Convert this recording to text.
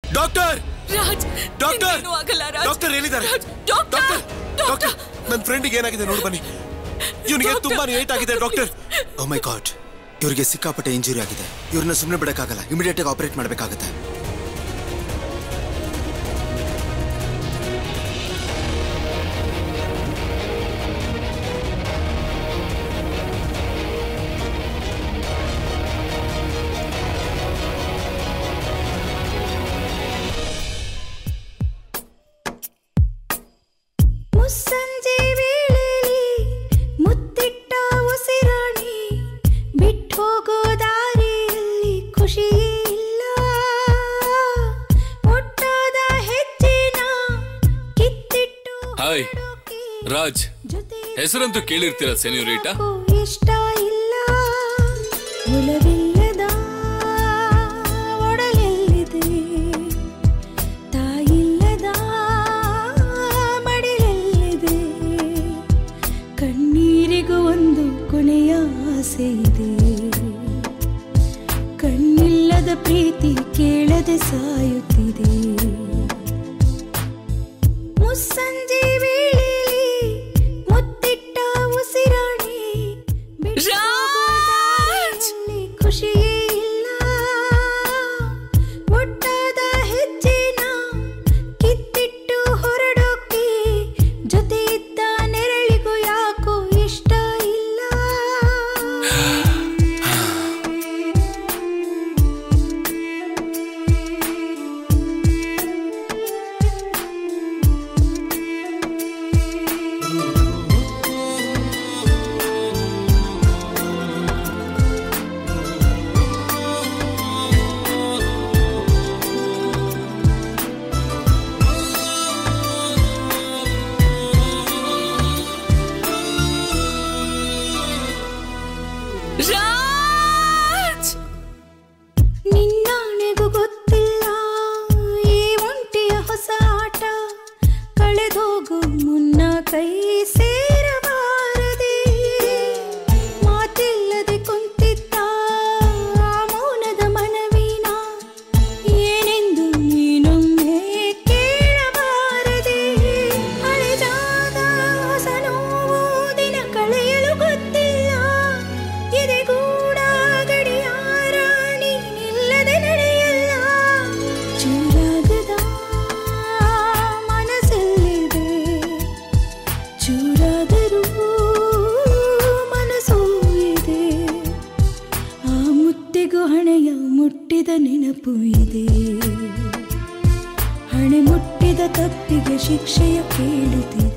Doctor Raj doctor ನಿನ್ಗೇನೂ ಆಗಲ್ಲ Raj doctor ಹೇಳಿದ್ದಾರೆ Raj, doctor doctor ನನ್ನ ಫ್ರೆಂಡಿಗೆ ಏನಾಗಿದೆ ನೋಡಿ ಬನ್ನಿ ಇವನಿಗೆ ಡಾಕ್ಟರ್. ತುಂಬಾನೇ ಏಟ್ ಆಗಿದೆ ಡಾಕ್ಟರ್ ಓ ಮೈ ಗಾಡ್ ಇವ್ರಿಗೆ ಸಿಕ್ಕಾಪಟ್ಟೆ ಇಂಜುರಿ ಆಗಿದೆ ಇವ್ರನ್ನ ಸುಮ್ಮನೆ ಬಿಡಕ್ಕಾಗಲ್ಲ ಇಮಿಡಿಯೇಟ್ ಆಗಿ ಆಪರೇಟ್ ಮಾಡಬೇಕಾಗುತ್ತೆ ಮುಸ್ಸಂಜೆ ವೇಳೆಯಲ್ಲಿ ಮುತ್ತಿಟ್ಟ ಉಸಿರಾಣಿ ಬಿಟ್ಟು ಹೋಗೋ ದಾರಿಯಲ್ಲಿ ಖುಷಿಯೇ ಇಲ್ಲ ಒಟ್ಟಾದ ಹೆಜ್ಜೆನ ಕಿತ್ತಿಟ್ಟು ಹಾಯ್ ಹೊರಡೋಕೆ ರಾಜ್ ಜೊತೆ ಹೆಸರಂತೂ ಕೇಳಿರ್ತೀರ ಸೆನ್ಯೂರಿಟಾ ಯಾಕೋ ಇಷ್ಟ ಇಲ್ಲ ಒಲವಿಲ್ಲದ ಒಡಲೆಲ್ಲಿದೆ ತಾಯಿಲ್ಲದ ಮಡಿಲೆಲ್ಲಿದೆ ಕಣ್ಣೀರಿಗೂ ಒಂದು ಕೊನೆಯ ಆಸೆ ಇದೆ ಕಣ್ಣಿಲ್ಲದ ಪ್ರೀತಿ ಕೇಳದೆ ಸಾಯುತ್ತಿದೆ ಮುಸ್ಸಂಜೆ ವೇಳೆಯಲ್ಲಿ ಮುತ್ತಿಟ್ಟ ಉಸಿರಾಣಿ ಬಿಟ್ಟು ಹೋಗೋ ದಾರಿಯಲ್ಲಿ ಖುಷಿಯೇ ಇಲ್ಲ ಒಟ್ಟಾದ ಹೆಜ್ಜೆನ ಕಿತ್ತಿಟ್ಟು ಹೊರಡೋಕೆ ಜೊತೆ ಇದ್ದ ನೆರಳಿಗೂ ಯಾಕೋ ಇಷ್ಟ ಇಲ್ಲ ರಾಜ್ ನಿನ್ನಾಣೆಗೂ ಗೊತ್ತಿಲ್ಲ ಈ ಒಂಟಿಯ ಹೊಸ ಆಟ ಕಳೆದೋಗು ಮುನ್ನ ಕೈ ಸೇರಬಾರದೆ ಮಾತಿಲ್ಲದೆ ಕುಂತಿದ್ದ ಆ ಮೌನದ ಮನವಿನ ಏನೆಂದು ನೀನೊಮ್ಮೆ ಕೇಳಬಾರದೆ ಅಳೆದಾದ ಹೊಸ ನೋವು ದಿನ ಕಳೆಯಲು ಗೊತ್ತಿಲ್ಲ ಎದೆಗೂಡ ಗಡಿಯಾರ ನೀನಿಲ್ಲದೆ ನಡೆಯಲ್ಲ ಚೂರಾಗದ ಮನಸ್ಸಲ್ಲಿದೆ ಚೂರಾದರೂ ಮನಸ್ಸು ಇದೆ ಆ ಮುತ್ತಿಗೂ ಹಣೆಯ ಮುಟ್ಟಿದ ನೆನಪು ಇದೆ ಹಣೆ ಮುಟ್ಟಿದ ತಪ್ಪಿಗೆ ಶಿಕ್ಷೆಯ ಕೇಳುತ್ತಿದೆ